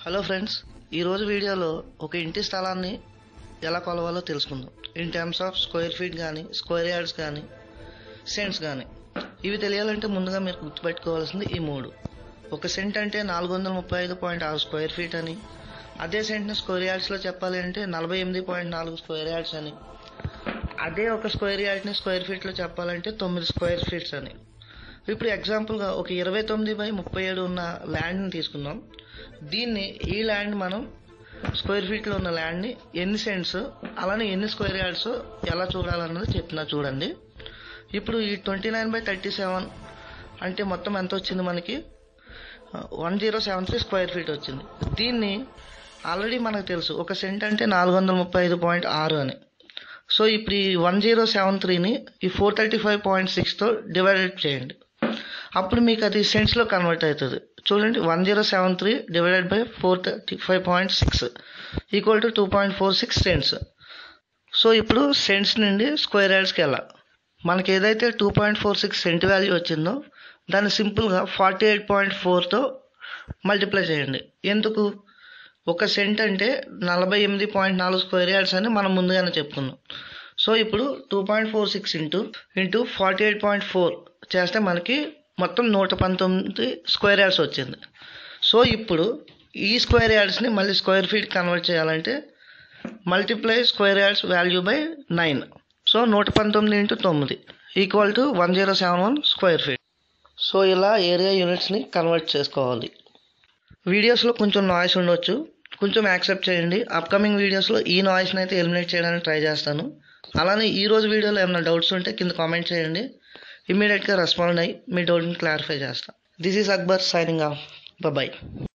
hello friends ఈరోజు వీడియోలో ఒక ఇంటి స్థలాన్ని ఎలా కొలవాలో తెలుసుకుందాం in terms of square feet కానీ స్క్వేర్ యార్డ్స్ కానీ సెంట్స్ కానీ ఇవి తెలియాలంటే ముందుగా మీరు గుర్తుపెట్టుకోవాల్సింది ఈ మూడు ఒక సెంట్ అంటే నాలుగు వందల ముప్పై ఐదు పాయింట్ ఆరు స్క్వేర్ ఫీట్ అని అదే సెంట్ని స్క్వేర్ యార్డ్స్లో చెప్పాలి అంటే నలభై ఎనిమిది పాయింట్ నాలుగు స్క్వేర్ యార్డ్స్ అని అదే ఒక స్క్వేర్ యార్డ్ని స్క్వేర్ ఫీట్లో చెప్పాలంటే తొమ్మిది స్క్వేర్ ఫీట్స్ అని ఇప్పుడు ఎగ్జాంపుల్గా ఒక ఇరవై తొమ్మిది బై ముప్పై ఏడు ఉన్న ల్యాండ్ని తీసుకుందాం దీన్ని ఈ ల్యాండ్ మనం స్క్వేర్ ఫీట్లో ఉన్న ల్యాండ్ని ఎన్ని సెంట్స్ అలానే ఎన్ని స్క్వేర్ యార్డ్స్ ఎలా చూడాలన్నది చెప్తున్నా చూడండి ఇప్పుడు ఈ twenty nine by thirty seven అంటే మొత్తం ఎంత వచ్చింది మనకి one zero seven three square feet వచ్చింది దీన్ని ఆల్రెడీ మనకు తెలుసు ఒక సెంట్ అంటే నాలుగు వందల ముప్పై ఐదు పాయింట్ ఆరు అని సో ఇప్పుడు ఈ వన్ జీరో సెవెన్ త్రీని ఈ ఫోర్ థర్టీ ఫైవ్ పాయింట్ సిక్స్తో డివైడెడ్ చేయండి అప్పుడు మీకు అది సెంట్స్లో కన్వర్ట్ అవుతుంది చూడండి one zero seven three divided by four thirty five point six equal to two point four six cents so ఇప్పుడు సెంట్స్ నుండి స్క్వేర్ యార్డ్స్కి వెళ్ళాలి మనకి ఏదైతే two point four six cent value వచ్చిందో దాన్ని సింపుల్గా ఫార్టీ ఎయిట్ పాయింట్ ఫోర్తో మల్టిప్లై చేయండి ఎందుకు ఒక సెంట్ అంటే నలభై ఎనిమిది పాయింట్ నాలుగు స్క్వేర్ యార్డ్స్ అని మనం ముందుగానే చెప్పుకున్నాం సో ఇప్పుడు two point four six into into forty eight point four చేస్తే మనకి మొత్తం నూట పంతొమ్మిది స్క్వేర్ యార్డ్స్ వచ్చింది సో ఇప్పుడు ఈ స్క్వేర్ యార్డ్స్ని మళ్ళీ స్క్వేర్ ఫీట్ కన్వర్ట్ చేయాలంటే multiply square yards value by nine so నూట పంతొమ్మిది ఇంటూ తొమ్మిది equal to one zero seven one square feet so ఇలా ఏరియా యూనిట్స్ని కన్వర్ట్ చేసుకోవాలి వీడియోస్లో కొంచెం నాయిస్ ఉండొచ్చు కొంచెం యాక్సెప్ట్ చేయండి అప్కమింగ్ వీడియోస్లో ఈ నాయిస్ని అయితే ఎలిమినేట్ చేయడానికి ట్రై చేస్తాను అలానే ఈ రోజు వీడియోలో ఏమైనా డౌట్స్ ఉంటే కింద కామెంట్ చేయండి ఇమీడియట్గా రెస్పాండ్ అయ్యి మీ డౌట్ని క్లారిఫై చేస్తాను this is Akbar signing off bye